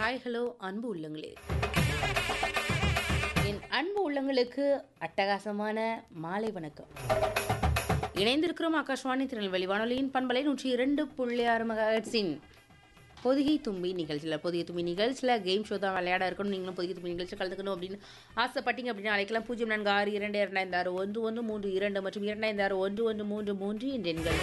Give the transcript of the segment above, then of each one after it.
Hi hello அன்பு உள்ளங்களே என் அன்பு உள்ளங்களுக்கு அட்டகாசமான மாலை வணக்கம் இணைந்திருக்கிறோம் ஆகாஷ்வாணி திருநெல்வேலி வானொலியின் பண்பலை நூற்றி இரண்டு புள்ளி ஆறு மெகாஹெட்ஸின் பொதிகை தும்பி நிகழ்ச்சியில் பொதிகை தும்பி நிகழ்ச்சியில் கேம் ஷோ தான் விளையாட இருக்கணும் நீங்களும் பொதிகை தும்பி நிகழ்ச்சி கலந்துக்கணும் அப்படின்னு ஆசைப்பட்டீங்க அப்படின்னு அழைக்கலாம் பூஜ்ஜியம் நான்கு ஆறு இரண்டு இரண்டாயிரத்து ஆறு ஒன்று ஒன்று மூன்று இரண்டு மற்றும் இரண்டாயிரத்து ஆறு ஒன்று ஒன்று மூன்று மூன்று என்ற எண்கள்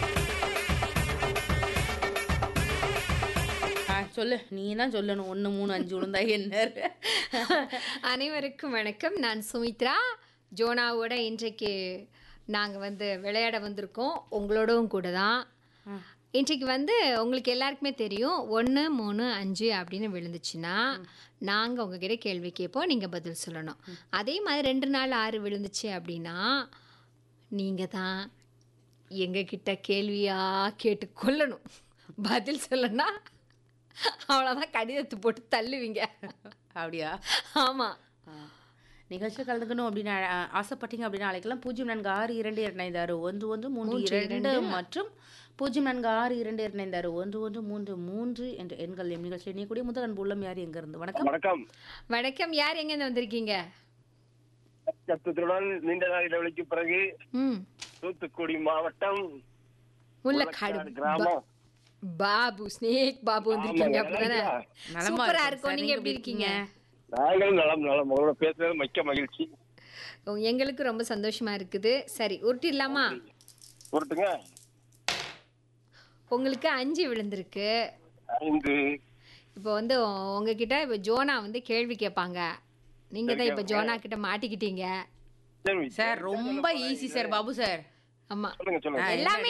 ஆ சொல்லு நீ தான் சொல்லணும் ஒன்று மூணு அஞ்சு விழுந்தா என்ன அனைவருக்கும் வணக்கம் நான் சுமித்ரா ஜோனாவோட இன்றைக்கு நாங்கள் வந்து விளையாட வந்திருக்கோம் உங்களோடவும் கூட தான் இன்றைக்கு வந்து உங்களுக்கு எல்லாருக்குமே தெரியும் ஒன்று மூணு அஞ்சு அப்படின்னு விழுந்துச்சுன்னா நாங்கள் உங்ககிட்ட கேள்வி கேட்போம் நீங்கள் பதில் சொல்லணும் அதே மாதிரி ரெண்டு நாள் ஆறு விழுந்துச்சு அப்படின்னா நீங்கள் தான் எங்ககிட்ட கேள்வியாக கேட்டு கொள்ளணும் பதில் சொல்லனா அவ்வளோதான் கடிதத்தை போட்டு தள்ளுவீங்க அப்படியா ஆமாம் நிகழ்ச்சி கலந்துக்கணும் அப்படின்னு அ- ஆசைப்பட்டீங்க அப்படின்னு அழைக்கலாம் பூஜ்ஜியம் நான்கு ஆறு இரண்டு இரண்டாயிரத்து ஆறு ஒன்று ஒன்று மூன்று இரண்டு மற்றும் பூஜ்ஜியம் நான்கு ஆறு இரண்டு இரண்டாயிரத்து ஆறு ஒன்று ஒன்று மூன்று மூன்று என்ற எண்கள் எம் நிகழ்ச்சி இணையக்கூடிய முதல் அன்பு உள்ளம் யார் எங்க இருந்து வணக்கம் வணக்கம் வணக்கம் யார் எங்கேருந்து வந்திருக்கீங்க சத்துத்துடன் நீண்ட நாள் இடைவெளிக்கு பிறகு ம் தூத்துக்குடி மாவட்டம் முள்ளக்காடு முள்ளக்காடு கிராமம் பாபு ஸ்னேக் பாபு வந்திருக்கீங்க ஆமாங்க, அப்படிதானே நலமா சூப்பரா இருக்கோம் இருக்கும் சார். நீங்க நீங்க எப்படி இருக்கீங்க நாங்கள் நலம் நலம் உங்களோட பேசுறது மிக்க மகிழ்ச்சி ஓ, எங்களுக்கு ரொம்ப சந்தோஷமா இருக்குது சரி உருட்டிடலாமா பொறுத்துங்க உங்களுக்கு அஞ்சு விழுந்திருக்கு ஐந்து இப்போ வந்து உங்ககிட்ட இப்போ ஜோனா வந்து கேள்வி கேட்பாங்க நீங்க தான் இப்போ ஜோனா கிட்ட மாட்டிக்கிட்டீங்க சரி, சார் ரொம்ப ஈஸி சார் பாபு சார் ஆமா சொல்லுங்க சொல்லுங்க எல்லாமே